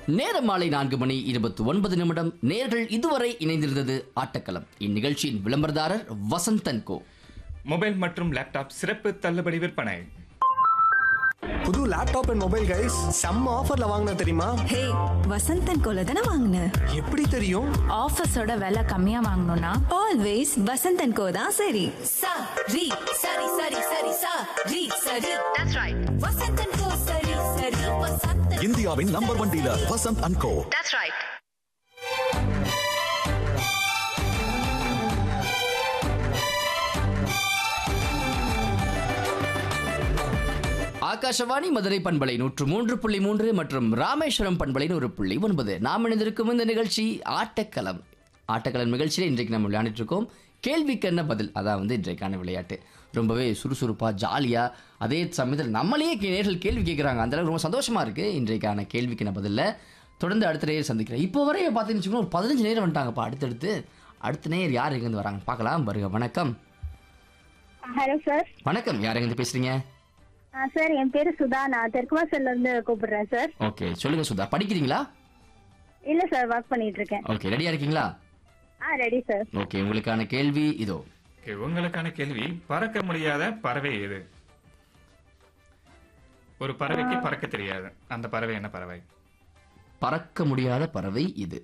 நேரம் மாலை நான்கு மணி இருபத்தி ஒன்பது நிமிடம் நேர்கள் இதுவரை இணைந்திருந்தது ஆட்டக்களம் இந்நிகழ்ச்சியின் விளம்பரதாரர் வசந்தன் கோ மொபைல் மற்றும் லேப்டாப் சிறப்பு தள்ளுபடி விற்பனை புது லேப்டாப் அண்ட் மொபைல் கைஸ் செம்ம ஆஃபர்ல வாங்கின தெரியுமா ஹே வசந்தன் கோல தானே வாங்கின எப்படி தெரியும் ஆஃபீஸோட விலை கம்மியா வாங்கணும்னா ஆல்வேஸ் வசந்தன் கோ தான் சரி sa ri sari sari sari sa ri sari that's right vasantan ko sari sari vasantan இந்தியாவின் number one dealer Vasanth and Co that's right Akashvani Madurai பண்பலை நூற்று மூன்று புள்ளி மூன்று மற்றும் ராமேஸ்வரம் பண்பலை நூறு புள்ளி ஒன்பது நாம் இணைந்திருக்கும் இந்த நிகழ்ச்சி ஆட்டக்களம் ஆட்டக்களம் நிகழ்ச்சியில் இன்றைக்கு நம்ம விளையாண்டுட்டு இருக்கோம் கேள்விக்கு என்ன பதில் அதான் வந்து இன்றைக்கான விளையாட்டு ரொம்பவே சுறுசுறுப்பாக ஜாலியாக அதே சமயத்தில் நம்மளையே கே- நேர்கள் கேள்வி கேட்குறாங்க அந்தளவுக்கு ரொம்ப சந்தோஷமாக இருக்குது இன்றைக்கான கேள்விக்கு என்ன பதிலில் தொடர்ந்து அடுத்த நேரம் சந்திக்கிறேன் இப்போ வரைய பார்த்தீங்கன்னு வச்சுக்கோங்களேன், ஒரு பதினஞ்சு நேரம் வந்துட்டாங்கப்பா அடுத்தடுத்து அடுத்த நேர் யார் எங்கேருந்து வராங்க பார்க்கலாம் வருக வணக்கம் ஹலோ சார் வணக்கம் யார் எங்கேருந்து பேசுகிறீங்க சார் என் பேரு சுதா நான் தெற்குவாசல்ல இருந்து கூப்பிடுறேன் சார் ஓகே சொல்லுங்கள் சுதா படிக்கிறீங்களா இல்ல சார் ஒர்க் பண்ணிட்டு இருக்கேன் ஓகே ரெடியா இருக்கீங்களா ஆ ரெடி சார் ஓகே உங்களுக்கான கேள்வி இதோ Okay, உங்களுக்கான கேள்வி பறக்க முடியாத பறவை எது ஒரு பறவைக்கு பறக்க தெரியாது அந்த பறவை என்ன பறவை பறக்க முடியாத பறவை இது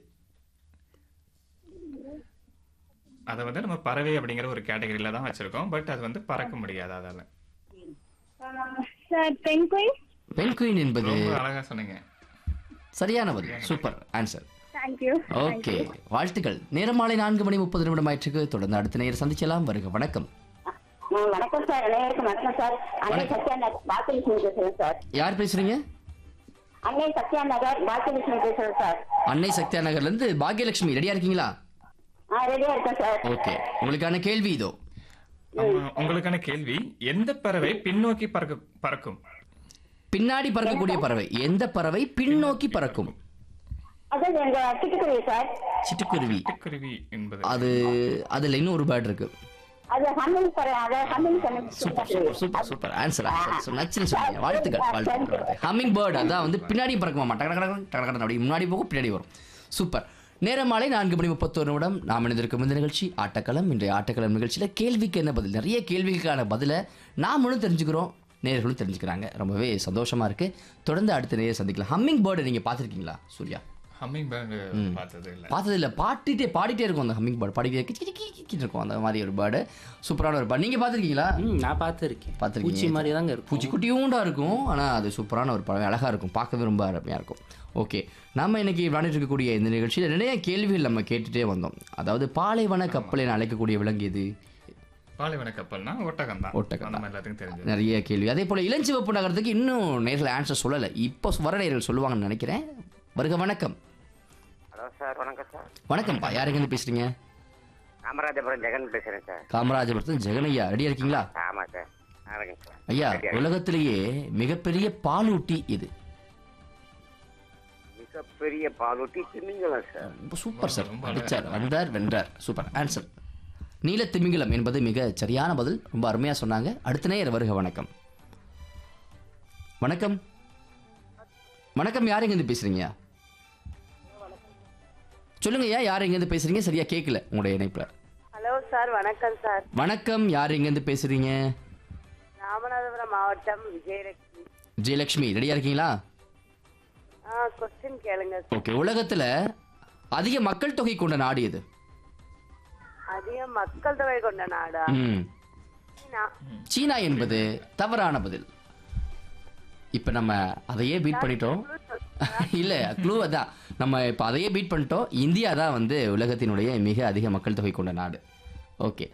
அதை வந்து நம்ம பறவை அப்படிங்கிற ஒரு கேட்டகரியில தான் வச்சிருக்கோம் பட் அது வந்து பறக்க முடியாது அதால சார் பென்குயின் பென்குயின் என்பது ரொம்ப அழகா சொன்னீங்க சரியான பதில் சூப்பர் ஆன்சர் தேங்க்யூ ஓகே வாழ்த்துக்கள் நேரம் மாலை நான்கு மணி முப்பது நிமிடம் ஆயிற்றுக்கு தொடர்ந்து அடுத்த நேரம் சந்திக்கலாம் வருக வணக்கம் வணக்கம் சார் அனைவருக்கும் வணக்கம் சார் அன்னை சத்யா நகர் பாக்கியலட்சுமி பேசுறேன் சார் யார் பேசுறீங்க அன்னை சத்யா நகர் பாக்கியலட்சுமி பேசுறேன் சார் அன்னை சத்யா நகர்ல இருந்து பாக்யலட்சுமி ரெடியா இருக்கீங்களா ஆ ரெடியா இருக்கேன் சார் ஓகே உங்களுக்கான கேள்வி இதோ ஆமா, உங்களுக்கான கேள்வி எந்த பறவை பின்னோக்கி பறக்க பறக்கும் பின்னாடி பறக்கக்கூடிய பறவை எந்த பறவை பின்னோக்கி பறக்கும் அதான் எங்க சிட்டுக்குருவி சார் சிட்டுக்குருவி குருவி என்பது அது அதுல இன்னும் ஒரு பேர்ட் இருக்கு அது ஹம்மிங் பறவை அதை humming super super super super answer answer நச்சுன்னு சொன்னீங்க வாழ்த்துக்கள் வாழ்த்துக்கள் ஹம்மிங் பேர்ட் அதான் வந்து பின்னாடி பறக்குமாமா டக்கு டக்கு டக்கு டக்கு டக்கு அப்படி முன்னாடி போகும் பின்னாடி வரும் சூப்பர் நேரம் மாலை நான்கு மணி முப்பத்தோரு நிமிடம் நாம் இணைந்திருக்கும் இந்த நிகழ்ச்சி ஆட்டக்களம் இன்றைய ஆட்டக்களம் நிகழ்ச்சியில் கேள்விக்கு என்ன பதில் நிறைய கேள்விகளுக்கான பதிலை நாமளும் தெரிஞ்சுக்கிறோம் நேர்களும் தெரிஞ்சுக்கிறாங்க ரொம்பவே சந்தோஷமா இருக்கு தொடர்ந்து அடுத்த நேரம் சந்திக்கலாம் ஹம்மிங் பேர்டு நீங்க பார்த்துருக்கீங்களா சூர்யா ஹம்மிங் பேர்டு பார்த்தது இல்ல பார்த்தது இல்லை பாடிட்டே பாடிட்டே இருக்கும் அந்த ஹம்மிங் பேர்டு பாடிட்டே கிச்சு கிச்சு கிச்சு கிச்சு இருக்கும் அந்த மாதிரி ஒரு பேர்டு சூப்பரான ஒரு பேர்டு நீங்கள் பார்த்துருக்கீங்களா ம் நான் பார்த்துருக்கேன் பார்த்திருக்கீங்க. பூச்சி மாதிரி தாங்க இருக்கும் பூச்சி குட்டியூண்டா இருக்கும் ஆனால் அது சூப்பரான ஒரு பழம் அழகாக இருக்கும் பார்க்கவே ரொம்ப அருமையாக இருக்கும் ஓகே நம்ம இன்னைக்கு விளையாண்டுட்டு இருக்கக்கூடிய இந்த நிகழ்ச்சியில் நிறைய கேள்விகள் நம்ம கேட்டுட்டே வந்தோம் அதாவது பாலைவன கப்பல் என அழைக்கக்கூடிய விலங்கு எது பாலைவன கப்பல்னா ஒட்டகம் தான் ஒட்டகம் நம்ம எல்லாத்துக்கும் தெரிஞ்சது நிறைய கேள்வி அதே போல் இளஞ்சிவப்பு நகரத்துக்கு இன்னும் நேரில் ஆன்சர் சொல்லலை இப்போ வர நேரில் சொல்லுவாங்கன்னு நினைக்கிறேன் வருக வணக்கம் ஹலோ சார் வணக்கம் சார் வணக்கம்ப்பா யாருங்கன்னு பேசுறீங்க காமராஜபுரம் ஜெகன் பேசுறேன் சார் காமராஜபுரத்து ஜெகனையா ரெடியா இருக்கீங்களா ஆமா சார் வணக்கம் சார் ஐயா உலகத்திலேயே மிகப்பெரிய பாலூட்டி எது மிகப்பெரிய பாலூட்டி திமிங்கலம் சார் ரொம்ப சூப்பர் சார் அடிச்சார் வந்தார் வென்றார் சூப்பர் ஆன்சர் நீல திமிங்கலம் என்பது மிக சரியான பதில் ரொம்ப அருமையா சொன்னாங்க அடுத்த நேயர் வருக வணக்கம் வணக்கம் வணக்கம் யார் எங்கேருந்து பேசுறீங்க சொல்லுங்க ஐயா யார் எங்கேருந்து பேசுறீங்க சரியா கேட்கல உங்களுடைய இணைப்புல ஹலோ சார் வணக்கம் சார் வணக்கம் யார் எங்கேருந்து பேசுறீங்க ராமநாதபுரம் மாவட்டம் விஜயலட்சுமி ஜெயலட்சுமி ரெடியா இருக்கீங்களா ஆ கொஸ்டின் கேளுங்க ஓகே உலகத்துல அதிக மக்கள் தொகை கொண்ட நாடு எது அதிக மக்கள் தொகை கொண்ட நாடா ம் சீனா சீனா என்பது தவறான பதில் இப்போ நம்ம அதையே பீட் பண்ணிட்டோம் இல்லை க்ளூ அதான் நம்ம இப்போ அதையே பீட் பண்ணிட்டோம் இந்தியா தான் வந்து உலகத்தினுடைய மிக அதிக மக்கள் தொகை கொண்ட நாடு ஓகே